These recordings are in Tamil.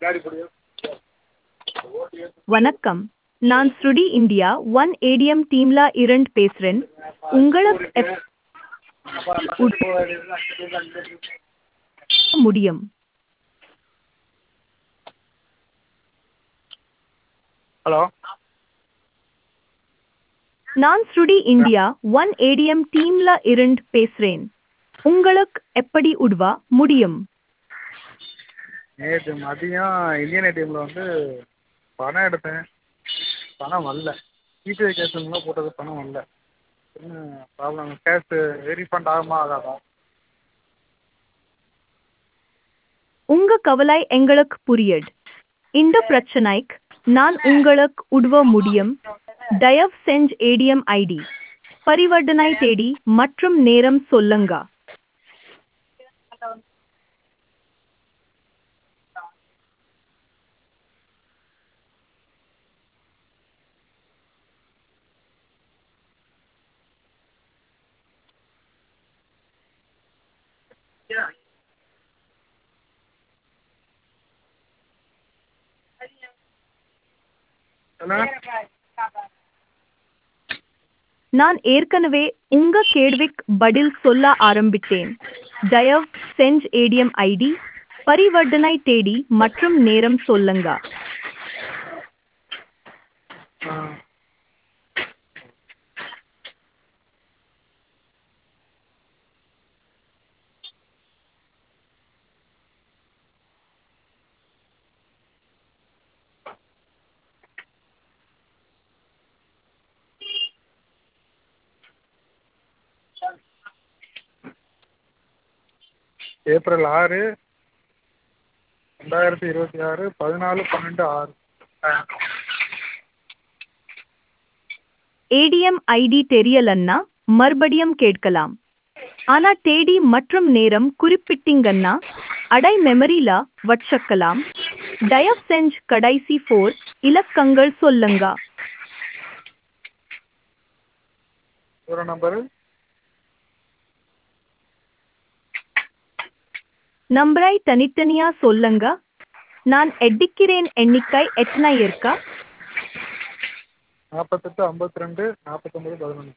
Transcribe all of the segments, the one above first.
வணக்கம் நான் ஸ்ருடி இந்தியா ஒன் ஏடிஎம் டீம்ல இருந்து பேசுறேன் உங்களுக்கு எப்படி உதவ முடியும் ஹலோ நான் ஸ்ருடி இந்தியா ஒன் ஏடிஎம் டீம்ல இருந்து பேசுறேன் உங்களுக்கு எப்படி உதவ முடியும் நேற்று மதியம் இந்தியன் ஏடிஎம்மில் வந்து பணம் எடுத்தேன் பணம் வரல யூபிஐ கேஷுலாம் போட்டது பணம் வரல என்ன ப்ராப்ளம் கேஷு ரீஃபண்ட் ஆகுமா ஆகாதா உங்க கவலை எங்களுக்கு புரியுது இந்த பிரச்சனைக்கு நான் உங்களுக்கு உதவ முடியும் தயவு செஞ்சு ஏடிஎம் ஐடி பரிவர்த்தனை தேதி மற்றும் நேரம் சொல்லுங்க சொல்லுங்க நான் ஏற்கனவே உங்க கேள்விக்கு பதில் சொல்ல ஆரம்பித்தேன் தயவு செஞ்சு ஏடிஎம் ஐடி பரிவர்த்தனை தேதி மற்றும் நேரம் சொல்லுங்க ஆ ஏப்ரல் ஆறு ரெண்டாயிரத்தி இருபத்தி ஆறு பதினாலு பன்னெண்டு ஆறு ஆ ஏடிஎம் ஐடி தெரியலன்னா மறுபடியும் கேட்கலாம் ஆனா தேதி மற்றும் நேரம் குறிப்பிட்டீங்கன்னா அடை மெமரில வச்சுக்கலாம் தயவு செஞ்சு கடைசி ஃபோர் இலக்கங்கள் சொல்லுங்க ஒரு நம்பரு நம்பரை தனித்தனியா சொல்லுங்க நான் எண்ணிக்கிறேன் எண்ணிக்கை எத்தனை இருக்கா நாற்பத்தெட்டு ஐம்பத்தி ரெண்டு நாற்பத்தொம்பது பதினொன்று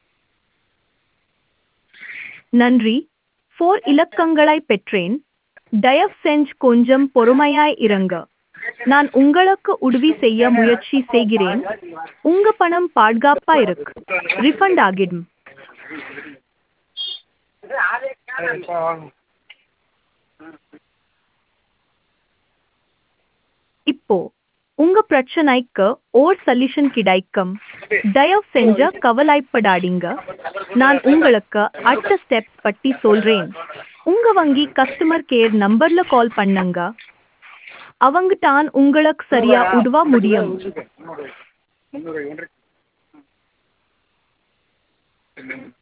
நன்றி ஃபோர் இலக்கங்களை பெற்றேன் தயவு செஞ்சு கொஞ்சம் பொறுமையாய் இருங்க நான் உங்களுக்கு உதவி செய்ய முயற்சி செய்கிறேன் உங்க பணம் பாதுகாப்பா இருக்கு ரிஃபண்ட் ஆகிடும் இப்போ வாங்க இப்போ உங்க பிரச்சனைக்கு ஓர் சொல்யூஷன் கிடைக்கும் தயவு செஞ்ச கவலைப்படாதீங்க நான் உங்களுக்கு அடுத்த ஸ்டெப் பத்தி சொல்றேன் உங்க வங்கி கஸ்டமர் கேர் நம்பர்ல கால் பண்ணுங்க அவங்க தான் உங்களுக்கு சரியா உதவ முடியும் முந்நூறு ஒன்றரை